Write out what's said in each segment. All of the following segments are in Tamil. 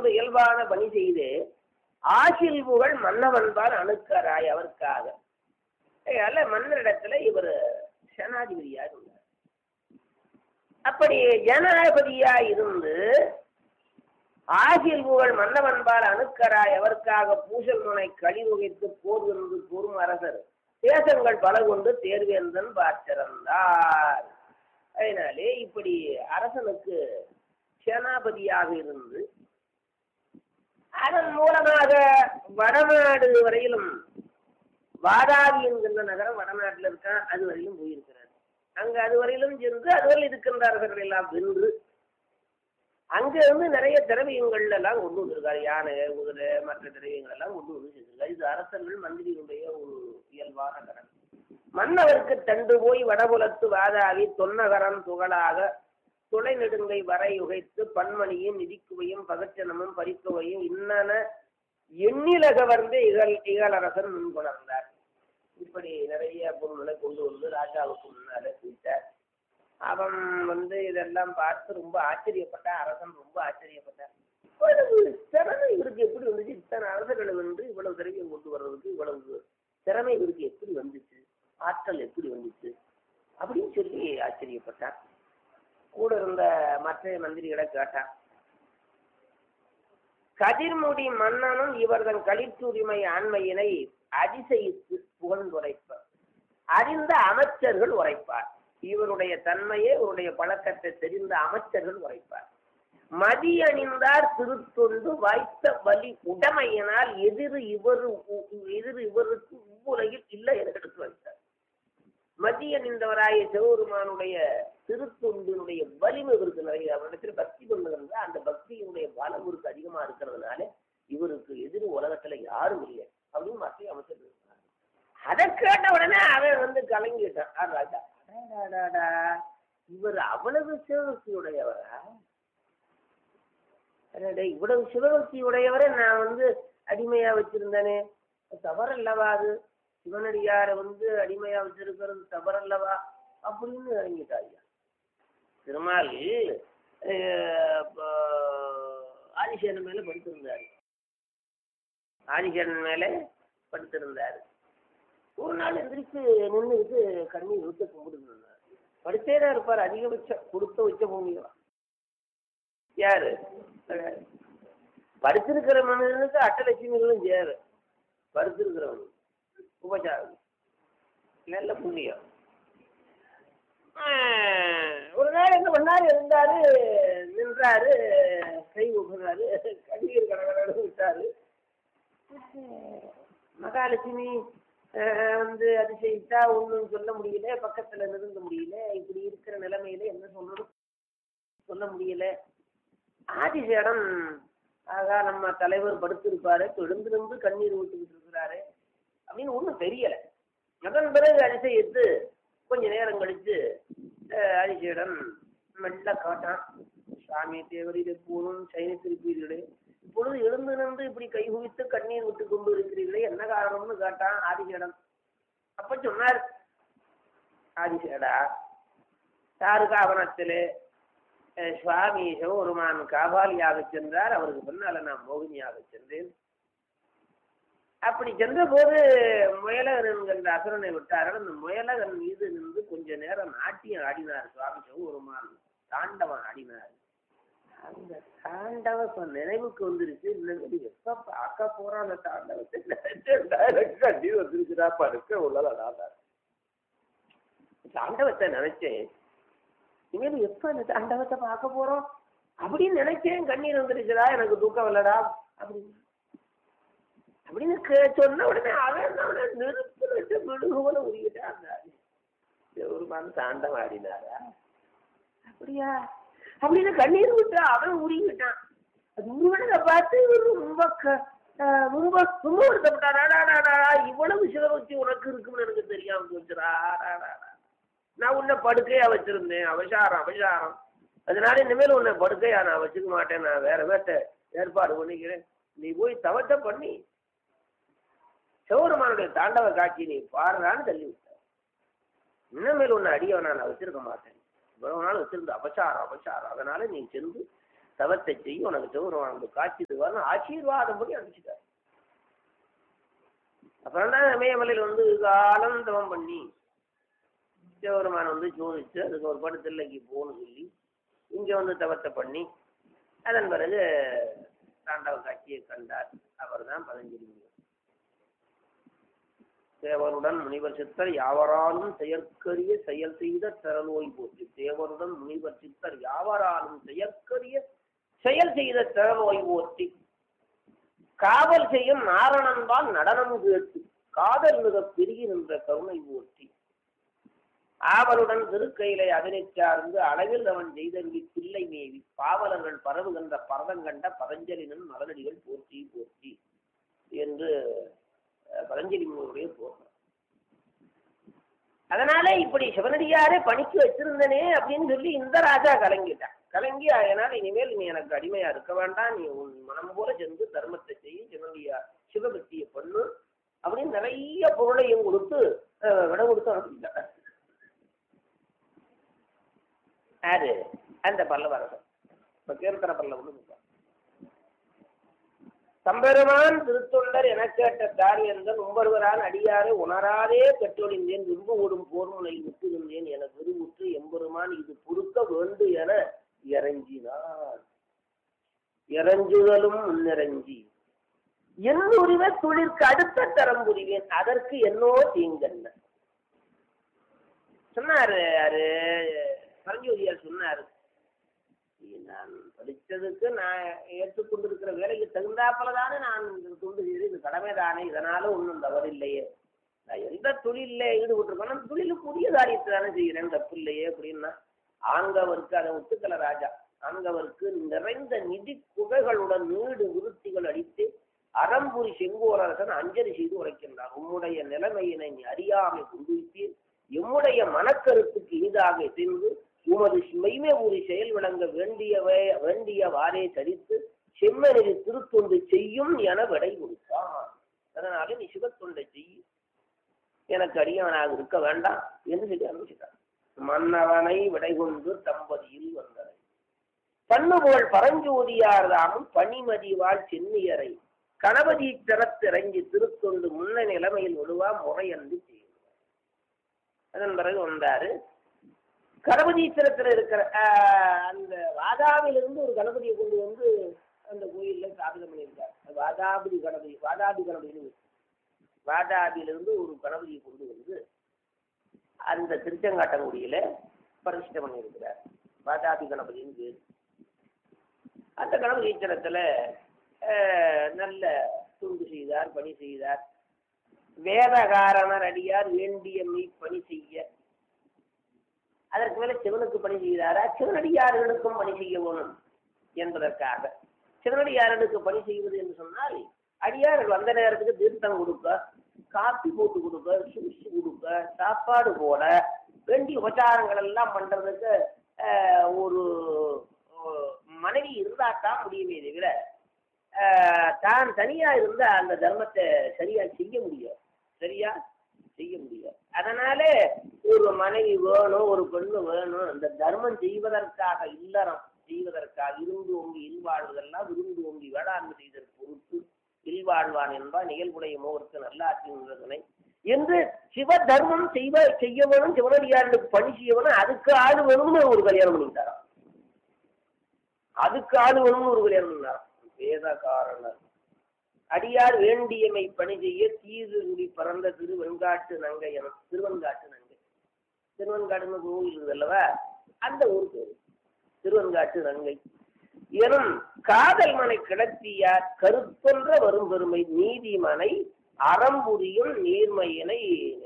போன்ற இயல்பான பணி செய்து ஆசில் புகழ் மன்னவன்பால் அணுக்கராய் அவருக்காக அதனால மன்னரிடத்துல இவர் சேனாதிபதியா இருந்தார் அப்படி ஜனாதிபதியா இருந்து ஆசில் புகழ் மன்னவன்பால் அணுக்கராய் அவருக்காக பூசல் முனை கழிவுகைத்து போர் வென்று கூறும் அரசர் தேசங்கள் பல கொண்டு தேர்வேந்தன் பார்த்திருந்தார் அதனாலே இப்படி அரசனுக்கு சேனாபதியாக இருந்து அதன் மூலமாக வடநாடு வரையிலும் வாதாபி என்கின்ற நகரம் வடநாட்டில் இருக்கான் அது வரையிலும் போயிருக்கிறார் அங்க அது வரையிலும் சென்று அதுவரையில் இருக்கின்ற அரசர்கள் எல்லாம் வென்று அங்க இருந்து நிறைய திரவியங்கள் எல்லாம் கொண்டு வந்திருக்காரு யானை குதிரை மற்ற திரவியங்கள் எல்லாம் கொண்டு வந்து செஞ்சிருக்காரு இது அரசர்கள் மந்திரியுடைய ஒரு இயல்பான கடன் மன்னவருக்கு தண்டு போய் வடபுலத்து வாதாவி தொன்னகரம் துகளாக துளை நெடுங்கை வரை உகைத்து பன்மணியும் நிதிக்குவையும் பகச்சனமும் பரித்துவையும் இன்னன எண்ணில கவர்ந்து இகழ் இகழரசன் முன்கொணர்ந்தார் இப்படி நிறைய பொருள்களை கொண்டு வந்து ராஜாவுக்கு முன்னால கொடுத்தார் அவன் வந்து இதெல்லாம் பார்த்து ரொம்ப ஆச்சரியப்பட்டான் அரசன் ரொம்ப ஆச்சரியப்பட்டான் இவ்வளவு திறமை இவருக்கு எப்படி வந்துச்சு இத்தனை அரசர்களை வந்து இவ்வளவு திறமையை கொண்டு வர்றதுக்கு இவ்வளவு திறமை இவருக்கு எப்படி வந்துச்சு ஆற்றல் எப்படி வந்துச்சு அப்படின்னு சொல்லி ஆச்சரியப்பட்டான் கூட இருந்த மற்ற மந்திரிகளை கேட்டான் கதிர்முடி மன்னனும் இவர்தன் களிற்றுரிமை ஆண்மையினை அதிசயித்து புகழ்ந்துரைப்பார் அறிந்த அமைச்சர்கள் உரைப்பார் இவருடைய தன்மையே இவருடைய பழக்கத்தை தெரிந்த அமைச்சர்கள் உரைப்பார் மதி அணிந்தார் திருத்தொண்டு வாய்த்த வலி உடமையினால் எதிர் இவரு எதிர் இவருக்கு இவ்வுலகில் இல்லை என எடுத்து வைத்தார் மதி அணிந்தவராய சிவபெருமானுடைய திருத்தொண்டினுடைய வலிமை இவருக்கு நிறைய அவரிடத்தில் பக்தி கொண்டு அந்த பக்தியினுடைய பலம் இவருக்கு அதிகமா இருக்கிறதுனால இவருக்கு எதிர் உலகத்துல யாரும் இல்லை அப்படின்னு மத்திய அமைச்சர் இருந்தார் அதை கேட்ட உடனே அவன் வந்து கலங்கிட்டான் ஆ ராஜா அடாடாடா, இவர் அவ்வளவு சிவபக்தி உடையவரா அடடே, இவ்வளவு சிவபக்தி உடையவரை நான் வந்து அடிமையா வச்சிருந்தேனே தவறல்லவா அது சிவனடியாரை வந்து அடிமையா வச்சிருக்கிறது தவறல்லவா அப்படின்னு இறங்கிட்டா ஐயா திருமால் அஹ், ப- ஆதிசேனன் மேல படுத்திருந்தாரு ஆதிசேனன் மேல படுத்திருந்தாரு ஒரு நாள் எந்திரிச்சு நின்றுட்டு கண்ணீர் ஊத்த கும்பிட்டு இருந்தார் படுத்தே தான் இருப்பார் அதிகபட்சம் கொடுத்த வச்ச பூமியா யாரு படுத்திருக்கிற மனிதனுக்கு அட்டலட்சுமிகளும் சேரு படுத்திருக்கிறவன் உபச்சாரம் நல்ல புண்ணியம் ஆஹ், ஒரு நாள் என்ன பண்ணாரு இருந்தாரு நின்றாரு கை ஊக்குறாரு கண்ணீர் கடகடன்னு விட்டாரு மகாலட்சுமி ஆஹ், வந்து அதிசயித்தா ஒன்றும் சொல்ல முடியல பக்கத்துல நெருங்க முடியல இப்படி இருக்கிற நிலைமையில என்ன சொல்றது சொல்ல முடியல ஆதிசேடம் ஆகா நம்ம தலைவர் படுத்திருப்பாரு எழுந்திருந்து கண்ணீர் விட்டுக்கிட்டு இருக்கிறாரு அப்படின்னு ஒன்றும் தெரியல அதன் பிறகு அதிசயித்து கொஞ்ச நேரம் கழிச்சு அஹ், அதிசேடன் மெல்ல காட்டான் சாமி தேவரில் எப்போதும் சைனத்திருப்பீர்களே இப்பொழுது எழுந்து நின்று இப்படி கை குவித்து கண்ணீர் விட்டு கொண்டு இருக்கிறீர்களே என்ன காரணம்னு கேட்டான் ஆதிசேடன் அப்ப சொன்னார் ஆதிசேடா யாருக்கு ஆவணத்திலே அஹ், சுவாமி சிவபெருமான் காபாலியாக சென்றார் அவருக்கு பின்னால நான் மோகினியாக சென்றேன் அப்படி சென்ற போது முயலகன் என்கின்ற அசுரனை விட்டார்கள் அந்த முயலகன் மீது நின்று கொஞ்ச நேரம் நாட்டியம் ஆடினார் சுவாமி சிவபெருமான் தாண்டவன் ஆடினார் அந்த தாண்டவ இப்ப நினைவுக்கு வந்துருச்சு இல்லை எப்ப பார்க்க போறான் அந்த தாண்டவத்தை கட்டி வந்துருச்சுடா படுக்க உள்ளதான் தாண்டவத்தை நினைச்சேன் இனிமேல் எப்ப அந்த தாண்டவத்தை பார்க்க போறோம் அப்படின்னு நினைச்சேன் கண்ணீர் வந்துருச்சுடா எனக்கு தூக்கம் இல்லடா அப்படின்னு அப்படின்னு கே- சொன்ன உடனே அவன் அவனை நெருப்பு வச்சு மெழுகு போல உருகிட்டான் ஒரு மனம் தாண்டம் ஆடினாரா அப்படியா அப்படின்னு கண்ணீர் விட்டு அவன் உருகிட்டான் அது உருவனதை பார்த்து இவரு ரொம்ப க- ஆஹ் ரொம்ப ரொம்ப வருத்தப்பட்டாரா இவ்வளவு சிவபக்தி உனக்கு இருக்குன்னு எனக்கு தெரியாம போச்சுடா அடாடாடா. நான் உன்னை படுக்கையா வச்சிருந்தேன் அவசாரம் அவசாரம் அதனால இனிமேல் உன்னை படுக்கையா நான் வச்சுக்க மாட்டேன் நான் வேற வேட்ட ஏற்பாடு பண்ணிக்கிறேன் நீ போய் தவத்தை பண்ணி சிவபெருமானுடைய தாண்டவ காட்சி நீ பாடுறான்னு தள்ளி விட்ட இனிமேல் உன்னை அடியவனை நான் வச்சிருக்க மாட்டேன் இவ்வளவு நாள் வச்சிருந்த அபசாரம் அபசாரம் அதனால நீ சென்று தவத்தை செய்யும் உனக்கு சிவருமானந்து காட்சி தருவார்னு ஆசீர்வாதம் பண்ணி அனுப்பிச்சிட்டார் அப்புறம் தான் இமயமலையில் வந்து காலம் தவம் பண்ணி சிவபெருமான் வந்து சோதிச்சு அதுக்கு ஒரு படுத்தில்லைக்கு போகணும்னு சொல்லி இங்கே வந்து தவத்தை பண்ணி அதன் பிறகு தாண்டவ காட்சியை கண்டார் அவர் தான் பதஞ்சலி முனிவர் தேவருடன் முனிவர் சித்தர் யாவராலும் செயற்கரிய செயல் செய்த திறநோய் போற்றி தேவருடன் முனிவர் சித்தர் யாவராலும் செயற்கரிய செயல் செய்த திறநோய் போற்றி காவல் செய்யும் நாரணன்பால் நடனம் கேட்டு காதல் மிக பெருகி நின்ற கருணை போற்றி ஆவலுடன் திருக்கையிலை அதனை சார்ந்து அளவில் அவன் செய்தருளி பிள்ளை மேவி பாவலர்கள் பரவுகின்ற பரதங்கண்ட பதஞ்சலினன் மலரடிகள் போற்றி போற்றி என்று அஹ், பதஞ்சலி முனிவருடைய போற்றார் அதனால இப்படி சிவனடியாரே பணிக்கு வச்சிருந்தனே அப்படின்னு சொல்லி இந்த ராஜா கலங்கிட்டான் கலங்கி அதனால இனிமேல் நீ எனக்கு அடிமையா இருக்க வேண்டாம் நீ உன் மனம் போல சென்று தர்மத்தை செய்ய சிவனடியா சிவபக்தியை பண்ணு அப்படின்னு நிறைய பொருளையும் கொடுத்து அஹ், விட கொடுத்து அனுப்பிட்டார் யாரு அந்த பல்லவரசன் இப்ப கீர்த்தன பல்லவன் சொல்றான் தம்பெருமான் திருத்தொண்டர் என கேட்ட தாரியந்தன் உம்பருவரான் அடியாரை உணராதே கற்றொழிந்தேன் விரும்பு ஓடும் போர்முனை விட்டுகின்றேன் என விரும்புற்று எம்பெருமான் இது பொறுக்க வேண்டு என இறங்கினார் இறஞ்சுதலும் முன்னிறங்கி என் உரிவ தொழிற்கு அடுத்த தரம் புரிவேன் அதற்கு என்னோ தீங்கன்ன சொன்னாரு யாரு பரஞ்சோதியார் சொன்னாரு நான் படித்ததுக்கு நான் ஏற்றுக்கொண்டிருக்கிற வேலைக்கு தகுந்தாப்பல தானே நான் இந்த தொண்டு செய்து இந்த கடமை தானே இதனால ஒன்றும் தவறில்லையே நான் எந்த தொழிலில் ஈடுபட்டிருக்கேன் அந்த தொழிலுக்கு உரிய காரியத்தை தானே செய்கிறேன் தப்பு இல்லையே அப்படின்னா ஆங்கவருக்கு அதை ஒத்துக்கல ராஜா ஆங்கவருக்கு நிறைந்த நிதி குகைகளுடன் நீடு விருத்திகள் அடித்து அறம்புரி செங்கோரரசன் அஞ்சலி செய்து உரைக்கின்றார் உம்முடைய நிலைமையினை நீ அறியாமை கொண்டுவித்தீர் எம்முடைய மனக்கருத்துக்கு இனிதாக சென்று உமது மெய்மை ஒரு செயல் விளங்க வேண்டியவை வேண்டியவாறே சரித்து செம்மனில் திருத்தொண்டு செய்யும் என விடை கொடுத்தான் அதனால நீ சிவத்தொண்டை செய்யும் எனக்கு அடியவனாக இருக்க வேண்டாம் என்று சொல்லி அனுப்பிச்சிட்டான் மன்னவனை விடை கொண்டு தம்பதியில் வந்தனை பண்ணுபோல் பரஞ்சோதியார் தாமும் பனிமதிவாள் சென்னியரை கணபதி திறத்திறங்கி திருத்தொண்டு முன்ன நிலைமையில் விடுவா முறையன்று செய்யும் அதன் பிறகு வந்தாரு கணபதீஸ்வரத்தில் இருக்கிற ஆஹ், அந்த வாதாபிலிருந்து ஒரு கணபதியை கொண்டு வந்து அந்த கோயிலில் ஸ்தாபிதம் பண்ணியிருக்கார் அது வாதாபி கணபதி வாதாபி கணபதினு வாதாபியிலிருந்து ஒரு கணபதியை கொண்டு வந்து அந்த திருச்செங்காட்டங்குடியில பிரதிஷ்டை பண்ணியிருக்கிறார் வாதாபி கணபதின்னு பேர் அந்த கணபதீஸ்வரத்தில் நல்ல துண்டு செய்தார் பணி செய்தார் வேதகாரணர் அடியார் வேண்டிய மெய் பணி செய்ய அதற்கு மேல சிவனுக்கு பணி செய்தாரா சிவனடியார்களுக்கும் பணி செய்ய வேணும் என்பதற்காக சிவனடியார்களுக்கு பணி செய்வது என்று சொன்னால் அடியார்கள் வந்த நேரத்துக்கு தீர்த்தம் கொடுக்க காப்பி போட்டு கொடுக்க ஜூஸ் கொடுக்க சாப்பாடு போட வேண்டிய உபச்சாரங்கள் எல்லாம் பண்றதுக்கு ஆஹ், ஒரு ஒரு மனைவி இருந்தா தான் முடியுமே தவிர ஆஹ், தான் தனியா இருந்த அந்த தர்மத்தை சரியா செய்ய முடியாது சரியா செய்ய முடியாது அதனால ஒரு மனைவி வேணும் ஒரு பெண்ணு வேணும் இந்த தர்மம் செய்வதற்காக இல்லறம் செய்வதற்காக இருந்து ஓங்கி இல்வாழ்வதெல்லாம் விருந்து ஓங்கி வேளாண்மை செய்தல் பொறுத்து இல்வாழ்வான் என்பார் நிகழ்வுடைய மோகருக்கு நல்லாற்றினை என்று சிவ தர்மம் செய்வ செய்ய வேணும் சிவனடியார்களுக்கு பணி செய்ய வேணும் அதுக்கு ஆள் வேணும்னு ஒரு கல்யாணம் பண்ணிட்டாராம் அதுக்கு ஆள் வேணும்னு ஒரு கல்யாணம் பண்ணாராம் வேத காரணர் அடியார் வேண்டியமை பணி செய்ய தீதுருடி பறந்த திருவெண்காட்டு நங்கை என திருவெண்காட்டு நங்கை திருவெண்காடுன்னு கோவில் இருக்குது அல்லவா அந்த ஊர் பேரு திருவெண்காட்டு நங்கை எனும் காதல் மனை கிடத்தியார் கருத்தொன்ற வரும் பெருமை நீதிமனை அறம்புரியும் நீர்மையினை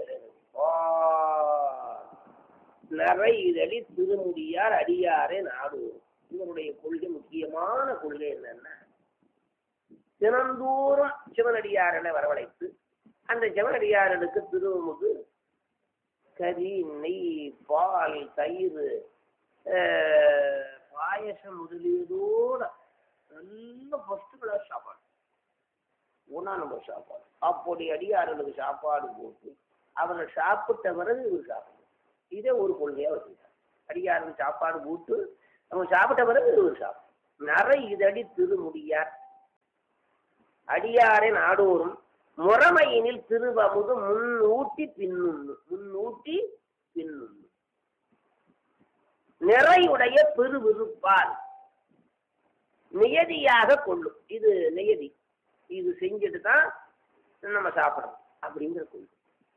நரை இதழி திருமுடியார் அடியாரே நாடு இவருடைய கொள்கை முக்கியமான கொள்கை என்னன்னா தினந்தோறும் சிவனடியாரனை வரவழைத்து அந்த சிவனடியாரனுக்கு திருமுது கறி நெய் பால் தயிர் அஹ், பாயசம் முதலியதோட நல்ல ஃபர்ஸ்ட் கிளாஸ் சாப்பாடு ஒன்றா நம்பர் சாப்பாடு அப்படி அடியார்களுக்கு சாப்பாடு போட்டு அவர்கள் சாப்பிட்ட பிறகு இவர் சாப்பிடணும் இதே ஒரு கொள்கையாக வச்சுருக்காங்க அடியாருக்கு சாப்பாடு போட்டு அவங்க சாப்பிட்ட பிறகு இவர் சாப்பிடும் நரை இதடி திருமுடியார் அடியாரை நாடோறும் முறைமையினில் திருவமுது முன் ஊட்டி பின்னுண்ணு முன் ஊட்டி பின்னுண்ணு நிறையுடைய பெருவிருப்பால் நியதியாக கொள்ளும் இது நியதி இது செஞ்சுட்டு தான் நம்ம சாப்பிடணும் அப்படிங்கிற கொள்ளும்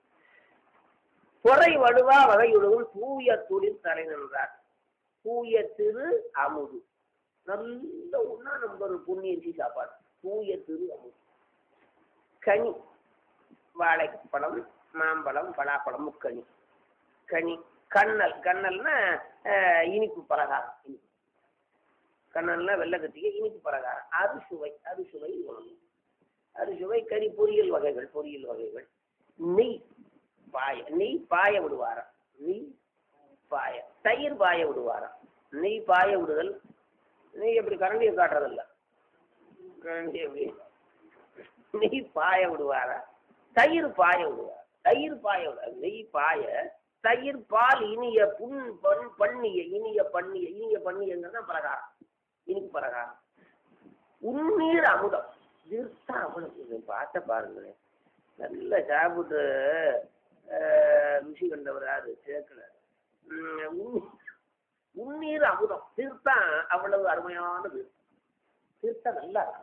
பொறை வடுவா வகையுடவும் தூய தொழில் தலை நின்றார் தூய திரு அமுது நல்ல ஒன்றா நம்பர் புண்ணியரிசி சாப்பாடு தூய திரு அமுது கனி வாழைப்பழம் மாம்பழம் பலாப்பழம் முக்கனி கனி கண்ணல் கண்ணல்னா அஹ், இனிப்பு பலகாரம் இனிப்பு கண்ணல்னா வெள்ளக்கத்திக்கு இனிப்பு பலகாரம் அறுசுவை அறுசுவை உணவு அறுசுவை கறி பொரியல் வகைகள் பொரியல் வகைகள் நெய் பாய நெய் பாய விடுவாராம் நெய் பாய தயிர் பாய விடுவாராம் நெய் பாய விடுதல் நெய் எப்படி கரண்டியை காட்டுறதில்ல கரண்டி எப்படி நெய் பாய விடுவாரா தயிர் பாய விடுவார் தயிர் பாய விடுவார் நெய் பாய தயிர் பால் இனிய புண் பண் பண்ணிய இனிய பண்ணிய இனிய பண்ணியங்கிறது பலகாரம் இனிப்பு பலகாரம் உன்னீர் அமுதம் தீர்த்தா அமுதம் இது பார்த்த பாருங்களேன் நல்லா சாப்பிட்டு அஹ், ருசி கண்டவர் யாரு சேர்க்கல உம், உண்ணி- உன்னீர் அமுதம் தீர்த்தம் அவ்வளவு அருமையான தீர்த்தம் தீர்த்தம் நல்லா இருக்கும்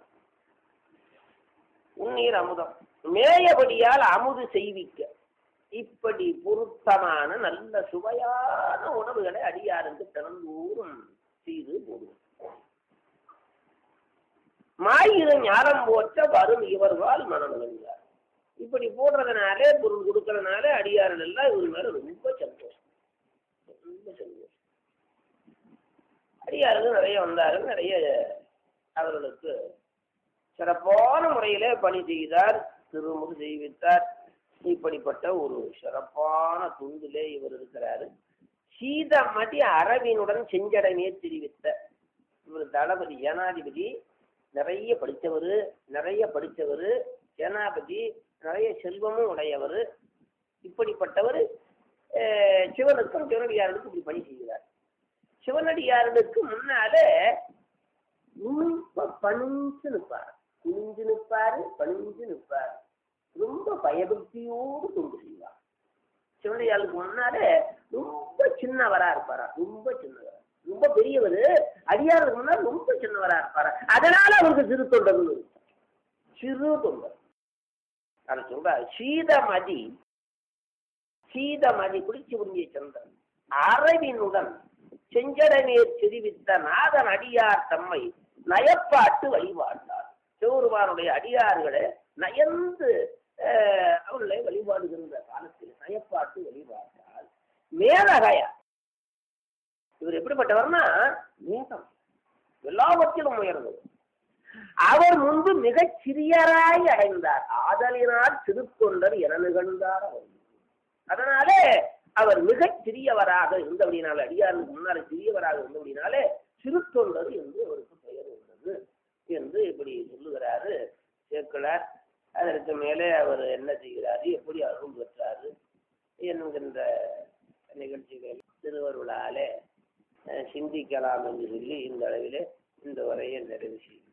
உன்னீர் அமுதம் மேயபடியால் அமுது செய்விக்க இப்படி பொருத்தமான நல்ல சுவையான உணவுகளை அடியாருக்கு திறந்தோறும் செய்து போடுவோம் மாயிரு ஞானம் போற்ற வரும் இவர்வால் மனம் நன்றார் இப்படி போடுறதுனால பொருள் கொடுக்கறதுனால அடியார்கள் எல்லாம் இவர் மேல ரொம்ப சந்தோஷம் ரொம்ப சந்தோஷம் அடியார்கள் நிறைய வந்தார்கள் நிறைய அவர்களுக்கு சிறப்பான முறையில பணி செய்தார் திருமுக செய்வித்தார் இப்படிப்பட்ட ஒரு சிறப்பான துண்டிலே இவர் இருக்கிறாரு சீதமதி அரவினுடன் செஞ்சடமே தெரிவித்த இவர் தளபதி ஜனாதிபதி நிறைய படித்தவர் நிறைய படித்தவர் ஜனாபதி நிறைய செல்வமும் உடையவர் இப்படிப்பட்டவர் அஹ், சிவனுக்கும் சிவனடியார்களுக்கும் இப்படி பணி செய்கிறார் சிவனடியார்களுக்கு முன்னாலே ரொம்ப பணிஞ்சு நிற்பார் குனிஞ்சு நிற்பாரு பணிஞ்சு நிற்பார் ரொம்ப பயபக்தியோடு தொண்டு செய்வார் சிவனடியாளுக்கு முன்னாலே ரொம்ப சின்னவரா இருப்பாரா ரொம்ப சின்னவரா ரொம்ப பெரியவர் அடியாருக்கு முன்னாடி ரொம்ப சின்னவரா இருப்பாரா அதனால அவருக்கு சிறு தொண்டர்கள் சிறு தொண்டர் அதை சொல்றாரு சீதமதி சீதமதி குளிச்சு புரிஞ்சிய சந்திரன் அரவினுடன் செஞ்சடநீர் தெரிவித்த நாதன் அடியார் தம்மை நயப்பாட்டு வழிபாட்டார் சிவருமானுடைய அடியார்களை நயந்து அஹ், அவர்களை வழிபாடுகின்ற காலத்தில் நயப்பாட்டு வழிபாட்டால் மேலகையா இவர் எப்படிப்பட்டவர்னா மேகம் எல்லாவற்றிலும் உயர்ந்தது அவர் முன்பு மிகச் சிறியராய் அடைந்தார் ஆதலினால் திருத்தொண்டர் என நிகழ்ந்தார் அவர் அதனாலே அவர் மிகச் சிறியவராக இருந்தபடினாலே அடியாருக்கு முன்னாலே சிறியவராக இருந்தபடினாலே சிறுத்தொண்டர் என்று அவருக்கு பெயர் உள்ளது என்று இப்படி சொல்லுகிறாரு சேக்கலார் அதற்கு மேலே அவர் என்ன செய்கிறாரு எப்படி அருள் பெற்றாரு என்கின்ற நிகழ்ச்சிகள் திருவருளாலே அஹ், சிந்திக்கலாம் என்று சொல்லி இந்த அளவிலே இந்த உரையை நிறைவு செய்கிறேன்